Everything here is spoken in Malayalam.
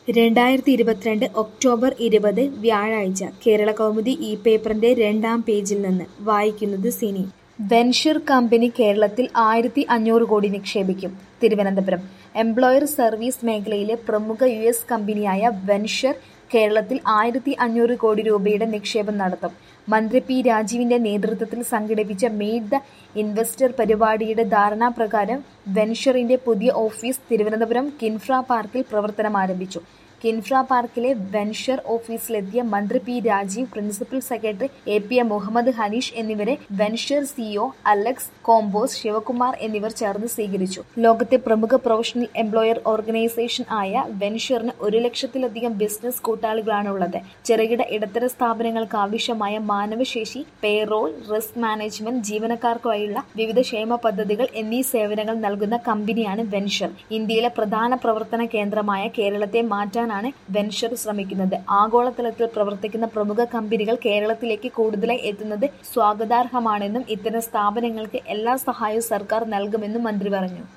രണ്ടായിരത്തി ഇരുപത്തിരണ്ട് ഒക്ടോബർ ഇരുപത് വ്യാഴാഴ്ച കേരള കൗമുദി ഈ പേപ്പറിന്റെ രണ്ടാം പേജിൽ നിന്ന് വായിക്കുന്നത് സിനി വെൻഷർ കമ്പനി കേരളത്തിൽ ആയിരത്തി അഞ്ഞൂറ് കോടി നിക്ഷേപിക്കും തിരുവനന്തപുരം എംപ്ലോയർ സർവീസ് മേഖലയിലെ പ്രമുഖ യു എസ് കമ്പനിയായ വെൻഷർ കേരളത്തിൽ ആയിരത്തി അഞ്ഞൂറ് കോടി രൂപയുടെ നിക്ഷേപം നടത്തും മന്ത്രി പി രാജീവിന്റെ നേതൃത്വത്തിൽ സംഘടിപ്പിച്ച മീറ്റ് ദ ഇൻവെസ്റ്റർ പരിപാടിയുടെ ധാരണാപ്രകാരം വെൻഷറിന്റെ പുതിയ ഓഫീസ് തിരുവനന്തപുരം കിൻഫ്ര പാർക്കിൽ പ്രവർത്തനം ആരംഭിച്ചു കിൻഫ്ര പാർക്കിലെ വെൻഷർ ഓഫീസിലെത്തിയ മന്ത്രി P Rajeev principal secretary A P A Muhammad Hanish എന്നിവരെ venture CEO Alex Combos Sivakumar എന്നിവർ ചേർന്ന് സ്വീകരിച്ചു ലോകത്തെ പ്രമുഖ പ്രൊഫഷണൽ എംപ്ലോയർ ഓർഗനൈസേഷൻ ആയ വെൻഷറിന് ഒരു ലക്ഷത്തിലധികം ബിസിനസ് കൂട്ടാളികളാണുള്ളത് ചെറുകിട ഇടത്തര സ്ഥാപനങ്ങൾക്ക് ആവശ്യമായ മാനവശേഷി പേറോൾ റിസ്ക് മാനേജ്മെന്റ് ജീവനക്കാർക്കായുള്ള വിവിധ ക്ഷേമ പദ്ധതികൾ എന്നീ സേവനങ്ങൾ നൽകുന്ന കമ്പനിയാണ് വെൻഷർ ഇന്ത്യയിലെ പ്രധാന പ്രവർത്തന കേന്ദ്രമായ കേരളത്തെ മാറ്റാനാണ് വെൻഷർ ശ്രമിക്കുന്നത് ആഗോളതലത്തിൽ പ്രവർത്തിക്കുന്ന പ്രമുഖ കമ്പനികൾ കേരളത്തിലേക്ക് കൂടുതലായി എത്തുന്നത് സ്വാഗതാർഹമാണെന്നും ഇത്തരം സ്ഥാപനങ്ങൾക്ക് എല്ലാ സഹായവും സർക്കാർ നൽകുമെന്നും മന്ത്രി പറഞ്ഞു